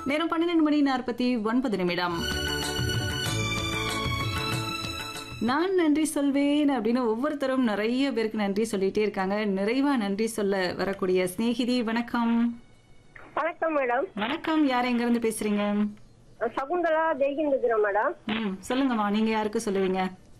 நேரம் பன்னிரெண்டு மணி நாற்பத்தி ஒன்பது நிமிடம் நான் நன்றி சொல்வேன் அப்படின்னு ஒவ்வொருத்தரும் நிறைய பேருக்கு நன்றி சொல்லிட்டே இருக்காங்க நிறைவா நன்றி சொல்ல வரக்கூடிய சிநேகிதி வணக்கம் வணக்கம் மேடம் வணக்கம் யார் எங்க இருந்து பேசுறீங்க சகுந்தலா ஜெய்கிந்துக்கிறோம் மேடம் ம் சொல்லுங்கம்மா நீங்க யாருக்கு சொல்லுவீங்க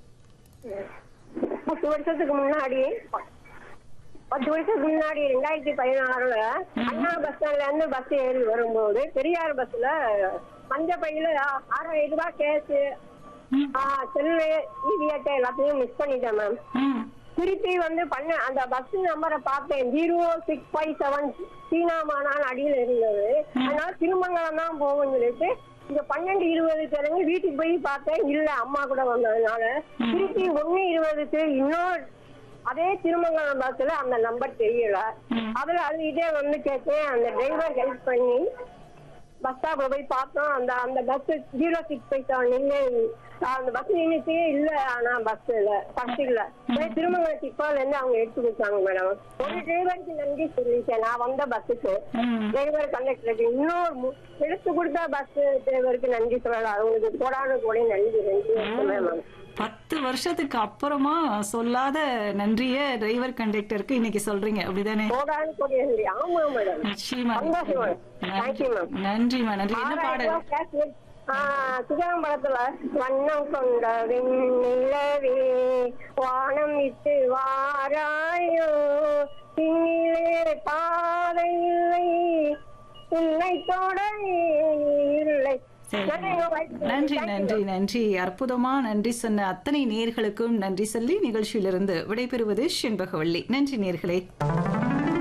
பத்து வருஷத்துக்கு முன்னாடி பத்து வருஷத்துக்கு முன்னாடி ரெண்டாயிரத்தி பதினாறுல அண்ணா பஸ் ஸ்டாண்ட்ல இருந்து பஸ் ஏறி வரும்போது பெரியார் பஸ்ல மஞ்ச பையில ஆறாயிரம் ரூபாய் கேஸ் செல்லு இவிஎட்ட எல்லாத்தையும் மிஸ் பண்ணிட்டேன் மேம் ம் திருப்பி வந்து பண்ண அந்த பஸ் நம்பரை பார்த்தேன் ஜீரோ சிக்ஸ் ஃபைவ் செவன் சீனாமானான் அடியில் இருந்தது அதனால திருமங்கலம் தான் போகும்னு சொல்லிட்டு இந்த பன்னெண்டு இருபது தெரிஞ்சு வீட்டுக்கு போய் பார்த்தேன் இல்ல அம்மா கூட வந்ததுனால திருப்பி ஒண்ணு இருபதுக்கு இன்னொரு அதே திருமங்கலம் பஸ்ல அந்த நம்பர் தெரியல அதுல அது இதே வந்து கேட்டேன் அந்த டிரைவர் ஹெல்ப் பண்ணி பஸ் ஸ்டாப்ல போய் பார்த்தோம் அந்த அந்த bus zero six five seven நின்று அந்த பஸ் நின்றுச்சு இல்ல ஆனா பஸ் இல்ல பஸ் இல்ல போய் திருமங்கலம் சிப்பால இருந்து அவங்க எடுத்து கொடுத்தாங்க மேடம் ஒரு டிரைவருக்கு நன்றி சொல்லிட்டேன் நான் வந்த பஸ்ஸுக்கு ம் டிரைவர் கண்டக்டருக்கு இன்னொரு மு- எடுத்து கொடுத்த பஸ் டிரைவருக்கு நன்றி சொல்லலாம் அவங்களுக்கு கோடானு கூட நன்றி நன்றி மேம் பத்து வருஷத்துக்கு அப்புறமா சொல்லாத நன்றிய டிரைவர் கண்டக்டருக்கு இன்னைக்கு சொல்றீங்க அப்படிதானே கோடானு கூட நன்றி ஆமா மேடம் நிச்சயமா சந்தோஷம் மேம் தேங்க்யூ மேம் நன்றிமா நன்றி என்ன பாடல் சிதம்பரத்துல வண்ணம் கொண்ட வெண்ணிலவே வானம் விட்டு வாராயோ பின்னிலே பாதை இல்லை உன்னை தொட இல்லை சரி. நன்றிங்க, வாழ்த்துக்கள். நன்றி Thank you, நன்றி நன்றி அற்புதமா நன்றி சொன்ன அத்தனை நேர்களுக்கும் நன்றி சொல்லி நிகழ்ச்சியிலிருந்து விடைபெறுவது செண்பகவள்ளி நன்றி நேர்களே